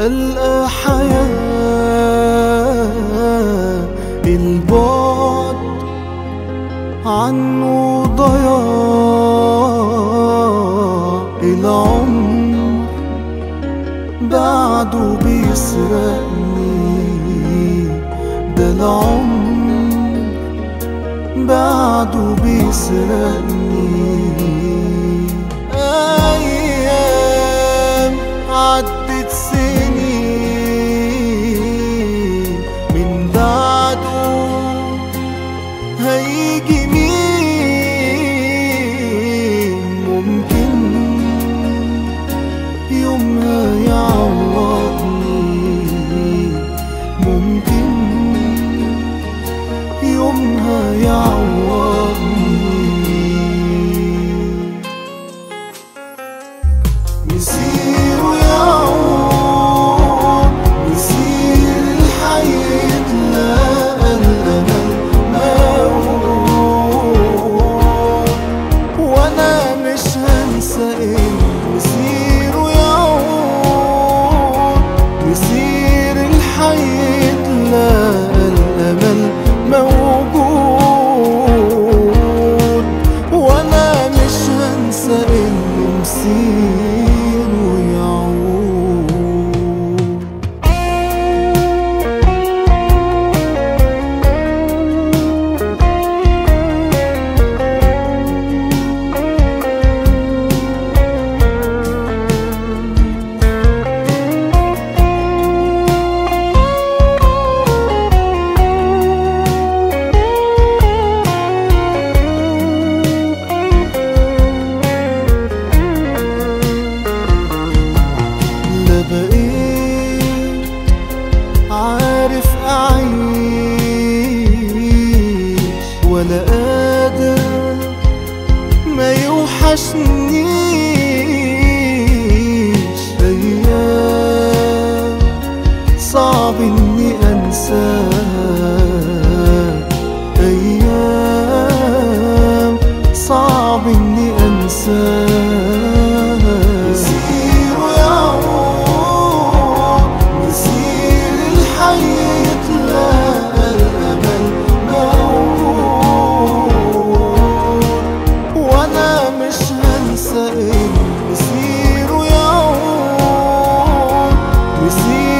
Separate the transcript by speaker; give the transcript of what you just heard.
Speaker 1: ألقى حياة البعد عنه ضياع العمر بعده بيسرقني ده العمر بعده بيسرقني أيام عدت سنين من بعده هيجي مين ممكن يومها يعوضني ممكن يومها يعوضني يسير ويعود يسير الحي يتلاقى الأمل موعود وأنا مش هنسى إنه يسير ويعود يسير الحي يتلاقى الأمل موجود وأنا مش هنسى إنه مسير ويعود لا بقيت عارف أعيش ولا قادر ما يوحشنيش أيام صعب إني أنساها أيام صعب إني أنساها يسير ويعود يسير الحي يتلاقى الأمل موعود وأنا مش هنسى إنه يسير ويعود يسير